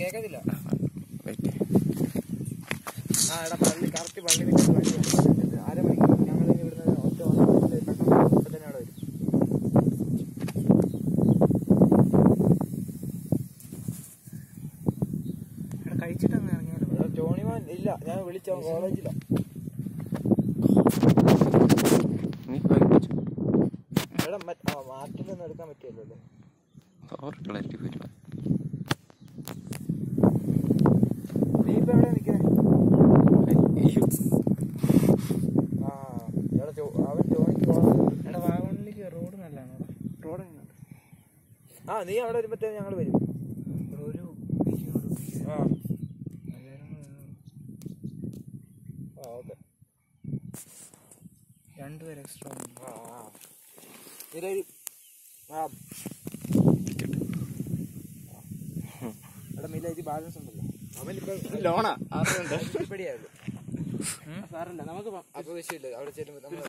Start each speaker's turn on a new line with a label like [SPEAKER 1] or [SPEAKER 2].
[SPEAKER 1] കേക്കത്തില്ല
[SPEAKER 2] wait
[SPEAKER 1] ആ എടാ പള്ളി കറക്റ്റ് പള്ളി നിൽക്കുന്ന വഴി ഉണ്ട്. അരമണിക്കൂർ ഞങ്ങൾ ഇവിടുന്ന് ഒറ്റ വന്നിട്ട് പെട്ടെന്ന് ഇപ്പൊ തന്നെ അവിടെ വരും
[SPEAKER 3] കഴിച്ചിട്ടങ്ങ് ഇറങ്ങിയാലോ
[SPEAKER 1] എടാ ജോണിമാൻ ഇല്ല ഞാൻ വിളിച്ച കോളേജില്ല
[SPEAKER 2] നീ വായിച്ചു
[SPEAKER 1] എടാ മറ്റ്- ആ, മാർട്ടിലൊന്നും എടുക്കാൻ പറ്റിയല്ലോ അല്ലേ
[SPEAKER 2] ഓവർ ക്ലാരിറ്റി വരും
[SPEAKER 1] നീ ഇപ്പൊ എവിടെ നിൽക്കുന്നത്
[SPEAKER 2] അയ്യോ
[SPEAKER 1] ആ എടാ ജോ- അവൻ ജോണിക്ക് പോകാൻ
[SPEAKER 3] എടാ വാഗമണിലേക്ക് റോഡ് നല്ലതാണോ
[SPEAKER 1] റോഡ് ആ നീ അവിടെ വരുമ്പോഴത്തേക്ക് ഞങ്ങൾ വരും
[SPEAKER 3] ഒരു ഇരുന്നൂറ് രൂപ
[SPEAKER 1] ആ
[SPEAKER 3] എല്ലാവരും കൂടെ ഇരുന്നൂറ്.
[SPEAKER 1] ആ ഓക്കെ
[SPEAKER 3] രണ്ടുപേര് എക്സ്ട്രാ
[SPEAKER 1] ആ ആ ഇതൊരു ആ എടാ മില്ലേജ് ബാലൻസ് ഉണ്ടല്ലോ അവനിപ്പോ
[SPEAKER 2] ലോണാ
[SPEAKER 1] ഇപ്പടിയായത് സാറല്ല നമുക്ക് അപ്പൊ വിഷയമില്ല അവിടെ ചെല്ലുമ്പോൾ നമ്മൾ